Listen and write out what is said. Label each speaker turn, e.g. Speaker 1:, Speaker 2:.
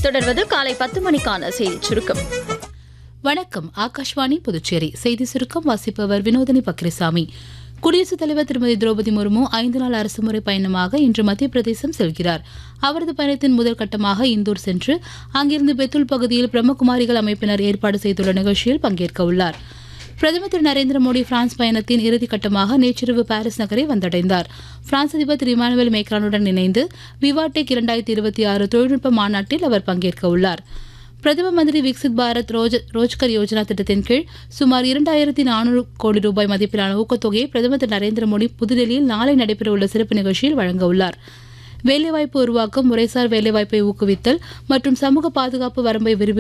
Speaker 1: தொடர்வது காலை பத்து மணிக்கான செய்திச் சுருக்கம்
Speaker 2: வணக்கம் ஆகாஷ்வாணி புதுச்சேரி செய்தி சுருக்கம் வாசிப்பவர் வினோதினி பக்ரிசாமி குடியரசுத் தலைவர் திருமதி திரௌபதி முர்மு ஐந்து நாள் அரசுமுறை பயணமாக இன்று மத்திய பிரதேசம் செல்கிறார் அவரது பயணத்தின் முதல் கட்டமாக இந்தூர் சென்று அங்கிருந்து பெத்துல் பகுதியில் பிரம்மகுமாரிகள் அமைப்பினர் ஏற்பாடு செய்துள்ள நிகழ்ச்சியில் பங்கேற்க உள்ளார் பிரதமர் திரு நரேந்திர மோடி பிரான்ஸ் பயணத்தின் இறுதிக்கட்டமாக நேற்றிரவு பாரிஸ் நகரை வந்தடைந்தார் பிரான்ஸ் அதிபர் திரு இமானுவேல் மேக்ரானுடன் இணைந்து விவாடெக் இரண்டாயிரத்தி இருபத்தி ஆறு தொழில்நுட்ப மாநாட்டில் அவர் பங்கேற்க உள்ளார் பிரதம மந்திரி விக்சித் பாரத் ரோஜ் ரோஜ்கர் யோஜனா திட்டத்தின் கீழ் சுமார் இரண்டாயிரத்தி நானூறு கோடி ரூபாய் மதிப்பிலான ஊக்கத்தொகையை பிரதமர் திரு நரேந்திர மோடி புதுடெல்லியில் நாளை நடைபெறவுள்ள சிறப்பு நிகழ்ச்சியில் வழங்க உள்ளார் வேலைவாய்ப்பு உருவாக்கம் முறைசார் வேலைவாய்ப்பை ஊக்குவித்தல் மற்றும் சமூக பாதுகாப்பு வரம்பை விரிவு